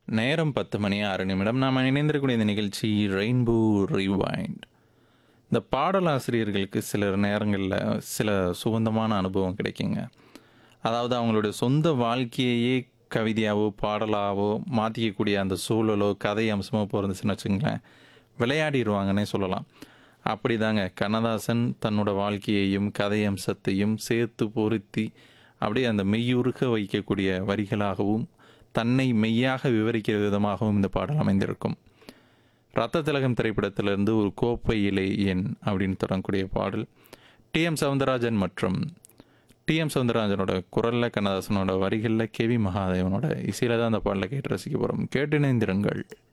நேரம் பத்து மணி ஆறு நிமிடம் நாம் இணைந்திருக்கக்கூடிய இந்த நிகழ்ச்சி ரெயின்போ ரிவைண்ட் இந்த பாடலாசிரியர்களுக்கு சில நேரங்களில் சில சுகந்தமான அனுபவம் கிடைக்குங்க அதாவது அவங்களுடைய சொந்த வாழ்க்கையையே கவிதையாவோ பாடலாவோ மாற்றிக்கக்கூடிய அந்த சூழலோ கதை அம்சமோ பிறந்துச்சுன்னு வச்சுங்களேன் விளையாடிடுவாங்கன்னே சொல்லலாம் அப்படிதாங்க கண்ணதாசன் தன்னோட வாழ்க்கையையும் கதை அம்சத்தையும் சேர்த்து பொருத்தி அப்படியே அந்த மெய்யுருக வைக்கக்கூடிய வரிகளாகவும் தன்னை மெய்யாக விவரிக்கிற விதமாகவும் இந்த பாடல் அமைந்திருக்கும் ரத்த திலகம் திரைப்படத்திலிருந்து ஒரு கோப்பை இலை எண் அப்படின்னு தொடங்கக்கூடிய பாடல் டி எம் சவுந்தரராஜன் மற்றும் டி எம் சவுந்தரராஜனோட குரலில் கண்ணதாசனோட வரிகளில் கேவி மகாதேவனோட இசையில் தான் அந்த பாடலை கேட்டு ரசிக்க போகிறோம் கேட்டு இணைந்திருங்கள்